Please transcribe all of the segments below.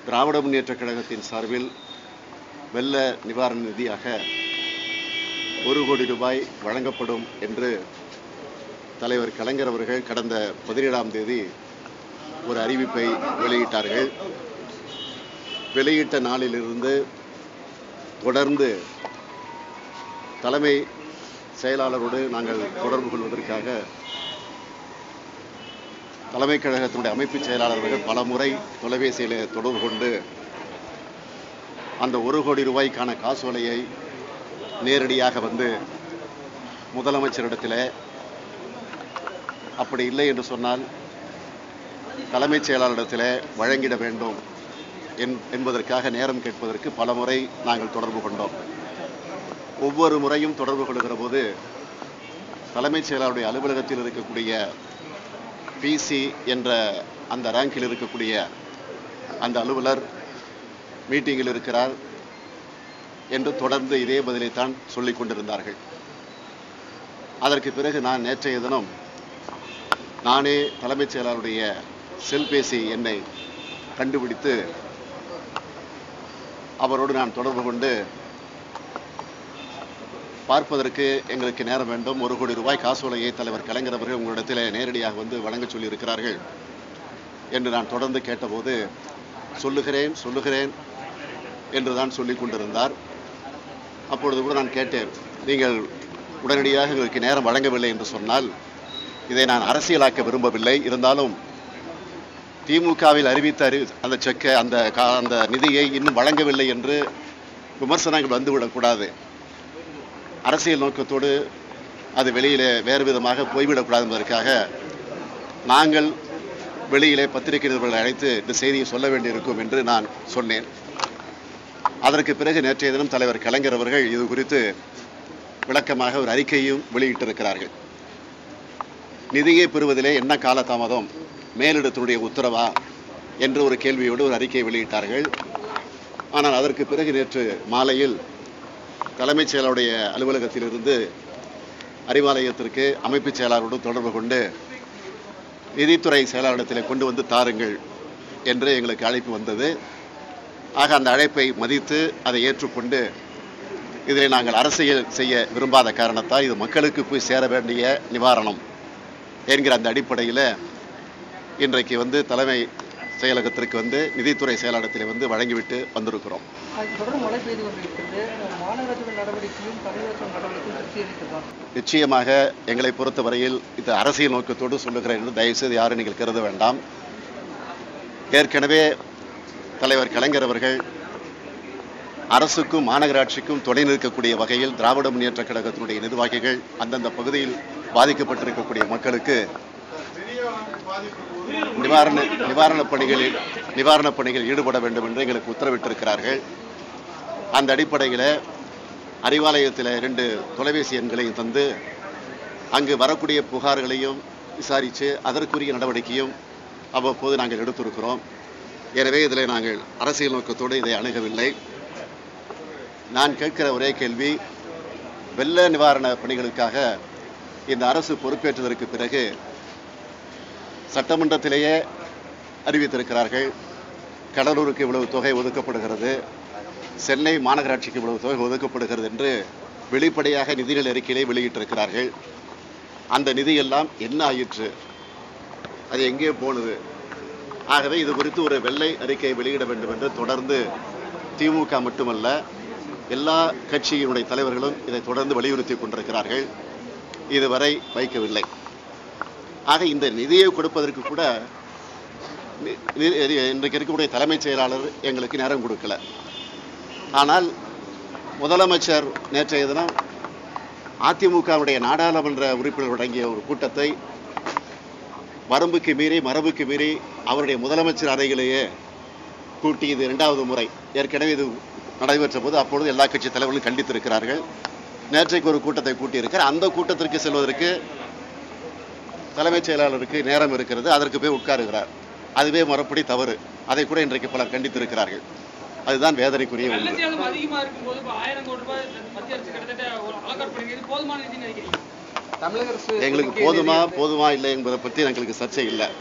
திராவிட முன்னேற்றக் கழகத்தின் சார்பில் வெள்ள நிவாரண நிதியாக ஒரு கோடி ரூபாய் வழங்கப்படும் என்று தலைவர் கலைஞர் அவர்கள் கடந்த பதினேழாம் தேதி ஒரு அறிவிப்பை வெளியிட்டார்கள் வெளியிட்ட நாளிலிருந்து தொடர்ந்து தலைமை செயலாளரோடு நாங்கள் தொடர்பு கொள்வதற்காக தலைமை கழகத்தினுடைய அமைப்பு செயலாளர்கள் பல முறை தொலைபேசியில் தொடர்பு கொண்டு அந்த ஒரு கோடி ரூபாய்க்கான காசோலையை நேரடியாக வந்து முதலமைச்சரிடத்தில் அப்படி இல்லை என்று சொன்னால் தலைமைச் செயலாளரிடத்தில் வழங்கிட வேண்டும் என்- என்பதற்காக நேரம் கேட்பதற்கு பல முறை நாங்கள் தொடர்பு கொண்டோம் ஒவ்வொரு முறையும் தொடர்பு கொள்கிற போது தலைமைச் செயலாளருடைய அலுவலகத்தில் இருக்கக்கூடிய பிசி என்ற அந்த ரேங்கில் இருக்கக்கூடிய அந்த அலுவலர் மீட்டிங்கில் இருக்கிறார் என்று தொடர்ந்து இதே பதிலைத்தான் சொல்லிக் கொண்டிருந்தார்கள் அதற்கு பிறகு நான் நேற்றைய தினம் நானே தலைமைச் செயலாளருடைய செல்பேசி எண்ணை கண்டுபிடித்து அவரோடு நான் தொடர்பு கொண்டு பார்ப்பதற்கு எங்களுக்கு நேரம் வேண்டும் ஒரு கோடி ரூபாய் காசோலையை தலைவர் கலைஞர் அவர்கள் உங்களிடத்தில் நேரடியாக வந்து வழங்க சொல்லியிருக்கிறார்கள் என்று நான் தொடர்ந்து கேட்டபோது சொல்லுகிறேன் சொல்லுகிறேன் என்று தான் சொல்லிக் கொண்டிருந்தார் அப்பொழுது கூட நான் கேட்டேன் நீங்கள் உடனடியாக எங்களுக்கு நேரம் வழங்கவில்லை என்று சொன்னால் இதை நான் அரசியலாக்க விரும்பவில்லை இருந்தாலும் திமுகவில் அறிவித்த அறி அந்த செக்கை அந்த கா- அந்த நிதியை இன்னும் வழங்கவில்லை என்று விமர்சனங்கள் வந்துவிடக்கூடாது அரசியல் நோக்கத்தோடு அது வெளியிலே வேறு விதமாக போய்விடக்கூடாது என்பதற்காக நாங்கள் வெளியிலே பத்திரிகை நிருபர்களை அழைத்து இந்த செய்தியை சொல்ல வேண்டியிருக்கும் என்று நான் சொன்னேன் அதற்கு பிறகு நேற்றைய தினம் தலைவர் கலைஞர் அவர்கள் இது குறித்து விளக்கமாக ஒரு அறிக்கையும் வெளியிட்டிருக்கிறார்கள் நிதியை பெறுவதிலே என்ன காலதாமதம் மேலிடத்தினுடைய உத்தரவா என்று ஒரு கேள்வியோடு ஒரு அறிக்கை வெளியிட்டார்கள் ஆனால் அதற்கு பிறகு நேற்று மாலையில் தலைமைச் செயலாளருடைய அலுவலகத்திலிருந்து அறிவாலயத்திற்கு அமைப்புச் செயலாளரோடு தொடர்பு கொண்டு நிதித்துறை செயலாளரிடத்தில் கொண்டு வந்து தாருங்கள் என்று எங்களுக்கு அழைப்பு வந்தது ஆக அந்த அழைப்பை மதித்து அதை ஏற்றுக்கொண்டு இதில் நாங்கள் அரசியல் செய்ய விரும்பாத காரணத்தால் இது மக்களுக்கு போய் சேர வேண்டிய நிவாரணம் என்கிற அந்த அடிப்படையில் இன்றைக்கு வந்து தலைமை செயலகத்திற்கு வந்து நிதித்துறை செயலாளரத்தில் வந்து வழங்கிவிட்டு வந்திருக்கிறோம் அது தொடர்ந்து மழை பெய்து கொண்டிருக்கிறது மாநகராட்சியின் நடவடிக்கையும் தமிழகத்தின் நடவடிக்கையும் திருப்தி அளிக்கிறதா நிச்சயமாக எங்களை பொறுத்தவரையில் இது அரசியல் நோக்கத்தோடு சொல்லுகிறேன் என்று தயவுசெய்து யாரும் நீங்கள் கருத வேண்டாம் ஏற்கனவே தலைவர் கலைஞர் அவர்கள் அரசுக்கும் மாநகராட்சிக்கும் துணை நிற்கக்கூடிய வகையில் திராவிட முன்னேற்றக் கழகத்தினுடைய நிர்வாகிகள் அந்தந்த பகுதியில் பாதிக்கப்பட்டிருக்கக்கூடிய மக்களுக்கு நிவாரண நிவாரணப் பணிகளில் நிவாரணப் பணிகளில் ஈடுபட வேண்டும் என்று எங்களுக்கு உத்தரவிட்டிருக்கிறார்கள் அந்த அடிப்படையில் அறிவாலயத்தில் இரண்டு தொலைபேசி எண்களையும் தந்து அங்கு வரக்கூடிய புகார்களையும் விசாரித்து அதற்குரிய நடவடிக்கையும் அவ்வப்போது நாங்கள் எடுத்திருக்கிறோம் எனவே இதில் நாங்கள் அரசியல் நோக்கத்தோடு இதை அணுகவில்லை நான் கேட்கிற ஒரே கேள்வி வெள்ள நிவாரண பணிகளுக்காக இந்த அரசு பொறுப்பேற்றதற்கு பிறகு சட்டமன்றத்திலேயே அறிவித்திருக்கிறார்கள் கடலூருக்கு இவ்வளவு தொகை ஒதுக்கப்படுகிறது சென்னை மாநகராட்சிக்கு இவ்வளவு தொகை ஒதுக்கப்படுகிறது என்று வெளிப்படையாக நிதிநிலை அறிக்கையிலே வெளியிட்டிருக்கிறார்கள் அந்த நிதியெல்லாம் என்ன ஆயிற்று அது எங்கே போனது ஆகவே இது குறித்து ஒரு வெள்ளை அறிக்கை வெளியிட வேண்டும் என்று தொடர்ந்து திமுக மட்டுமல்ல எல்லா கட்சியினுடைய தலைவர்களும் இதை தொடர்ந்து வலியுறுத்தி கொண்டிருக்கிறார்கள் இதுவரை வைக்கவில்லை ஆக இந்த நிதியை கொடுப்பதற்கு கூட நி- நி- இன்றைக்கு இருக்கக்கூடிய தலைமைச் செயலாளர் எங்களுக்கு நேரம் கொடுக்கல ஆனால் முதலமைச்சர் நேற்றைய தினம் அதிமுகவுடைய நாடாளுமன்ற உறுப்பினர் அடங்கிய ஒரு கூட்டத்தை வரம்புக்கு மீறி மரபுக்கு மீறி அவருடைய முதலமைச்சர் அறையிலேயே கூட்டி இது இரண்டாவது முறை ஏற்கனவே இது நடைபெற்ற போது அப்பொழுது எல்லா கட்சி தலைவர்களும் கண்டித்திருக்கிறார்கள் நேற்றைக்கு ஒரு கூட்டத்தை கூட்டியிருக்கிறார் அந்த கூட்டத்திற்கு செல்வதற்கு தலைமைச் செயலாளருக்கு நேரம் இருக்கிறது அதற்கு போய் உட்காருகிறார் அதுவே மறுபடி தவறு அதை கூட இன்றைக்கு பலர் கண்டித்திருக்கிறார்கள் அதுதான் வேதனைக்குரிய ஒன்று வெள்ளச்சேதம் அதிகமா இருக்கும்போது இப்ப ஆயிரம் கோடி ரூபாய் மத்திய அரசு கிட்டத்தட்ட ஒரு அலகாட் பண்ணிக்கிறது போதுமான நிதி நினைக்கிறீங்க தமிழக அரசு எங்களுக்கு ஒதுக்கிய போதுமா நிதி வந்து- போதுமா இல்லை என்பதை பற்றி எங்களுக்கு சர்ச்சை இல்லை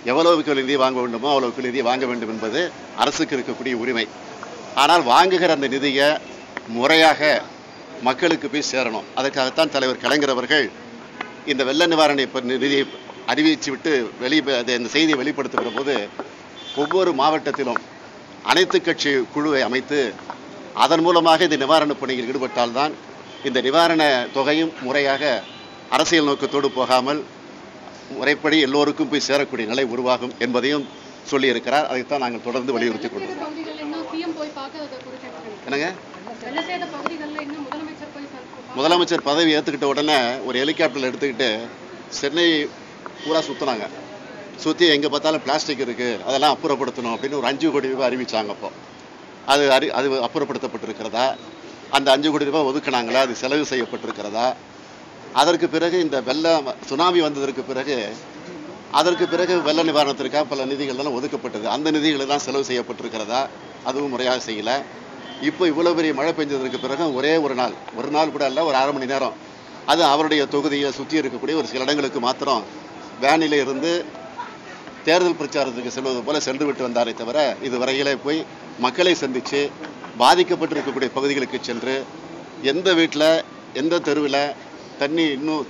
எவ்வளவுக்கு நிதி வாங்க வேண்டுமோ அவ்வளவுக்கு நிதி வாங்க வேண்டும் என்பது அரசுக்கு இருக்கக்கூடிய உரிமை ஆனால் வாங்குகிற அந்த நிதியை முறையாக மக்களுக்கு போய் சேரணும் அதற்காகத்தான் தலைவர் கலைஞர் அவர்கள் இந்த வெள்ள நிவாரண இப்ப நிதியை அறிவித்து விட்டு வெளி அது இந்த செய்தியை வெளிப்படுத்துகிற போது ஒவ்வொரு மாவட்டத்திலும் அனைத்து கட்சி குழுவை அமைத்து அதன் மூலமாக இந்த நிவாரணப் பணியில் ஈடுபட்டால்தான் இந்த நிவாரண தொகையும் முறையாக அரசியல் நோக்கத்தோடு போகாமல் முறைப்படி எல்லோருக்கும் போய் சேரக்கூடிய நிலை உருவாகும் என்பதையும் சொல்லியிருக்கிறார் அதைத்தான் நாங்கள் தொடர்ந்து வலியுறுத்தி கொண்டோம் பகுதிகளில் இன்னும் சிஎம் போய் பார்க்க குறிப்பிட்டிருக்காங்க என்னங்க வெள்ள சேத பகுதிகளில் இன்னும் முதலமைச்சர் போய் பார்க்க- முதலமைச்சர் பதவி ஏற்றுக்கிட்ட உடனே ஒரு ஹெலிகாப்டரில் எடுத்துக்கிட்டு சென்னை பூரா சுற்றினாங்க சுற்றி எங்கே பார்த்தாலும் பிளாஸ்டிக் இருக்குது அதெல்லாம் அப்புறப்படுத்தணும் அப்படின்னு ஒரு அஞ்சு கோடி ரூபாய் அறிவிச்சாங்க அப்போ அது அறி அது அப்புறப்படுத்தப்பட்டிருக்கிறதா அந்த அஞ்சு கோடி ரூபாய் ஒதுக்குனாங்களா அது செலவு செய்யப்பட்டிருக்கிறதா அதற்கு பிறகு இந்த வெள்ளம் சுனாமி வந்ததற்கு பிறகு அதற்கு பிறகு வெள்ள நிவாரணத்திற்காக பல நிதிகள் எல்லாம் ஒதுக்கப்பட்டது அந்த நிதிகள் எல்லாம் செலவு செய்யப்பட்டிருக்கிறதா அதுவும் முறையாக செய்யல இப்போ இவ்வளவு பெரிய மழை பெஞ்சதற்கு பிறகு ஒரே ஒரு நாள் ஒரு நாள் கூட இல்லை ஒரு அரை மணி நேரம் அது அவருடைய தொகுதியை சுற்றி இருக்கக்கூடிய ஒரு சில இடங்களுக்கு மாத்திரம் வேனில இருந்து தேர்தல் பிரச்சாரத்துக்கு செல்வது போல சென்று விட்டு வந்தாரே தவிர இதுவரையிலே போய் மக்களை சந்தித்து பாதிக்கப்பட்டிருக்கக்கூடிய பகுதிகளுக்கு சென்று எந்த வீட்டில் எந்த தெருவில் தண்ணி இன்னும்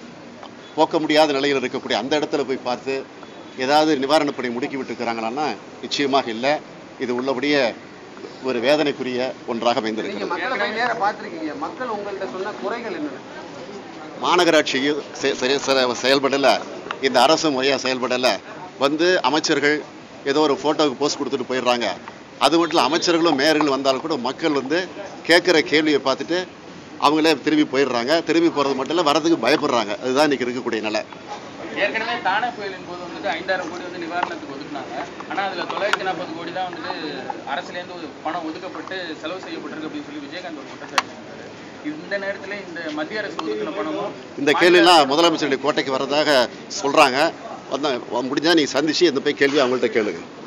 போக்க முடியாத நிலையில் இருக்கக்கூடிய அந்த இடத்துல போய் பார்த்து ஏதாவது நிவாரணப் பணி முடுக்கி விட்டுருக்கிறாங்களான்னா நிச்சயமாக இல்லை இது உள்ளபடியே ஒரு வேதனைக்குரிய ஒன்றாக அமைந்திருக்கிறது நீங்க மக்களை போய் நேரா பார்த்திருக்கீங்க மக்கள் உங்கள்ட்ட சொன்ன குறைகள் என்ன மாநகராட்சியில் செ- செ- செ- செயல்படலை இந்த அரசு முறையாக செயல்படலை வந்து அமைச்சர்கள் ஏதோ ஒரு ஃபோட்டோவுக்கு போஸ்ட் கொடுத்துட்டு போயிடுறாங்க அது மட்டும் இல்லை அமைச்சர்களும் மேயர்களும் வந்தாலும் கூட மக்கள் வந்து கேட்குற கேள்வியை பார்த்துட்டு அவங்களே திரும்பி போயிடுறாங்க திரும்பி போகிறது மட்டும் இல்லை வரதுக்கு பயப்படுறாங்க அதுதான் இன்னைக்கு இருக்கக்கூடிய நிலை ஏற்கனவே தானே புயலின் போது வந்துட்டு ஐந்தாயிரம் கோடி வந்து நிவாரணத்துக்கு ஒதுக்குனாங்க ஆனா அதுல தொள்ளாயிரத்தி நாற்பது கோடி தான் வந்துட்டு அரசுலேருந்து ஒரு பணம் ஒதுக்கப்பட்டு செலவு செய்யப்பட்டிருக்கு அப்படின்னு சொல்லி விஜயகாந்த் ஒரு குற்றச்சாட்டு செஞ்சாரு. இந்த நேரத்துல இந்த மத்திய அரசு ஒதுக்கின பணமும் இந்த கேள்வியெல்லாம் முதலமைச்சருடைய கோட்டைக்கு வர்றதாக சொல்கிறாங்க வந்தாங்க முடிஞ்சால் நீங்கள் சந்திச்சு இந்த போய் கேள்வி அவங்கள்ட்ட கேளுங்க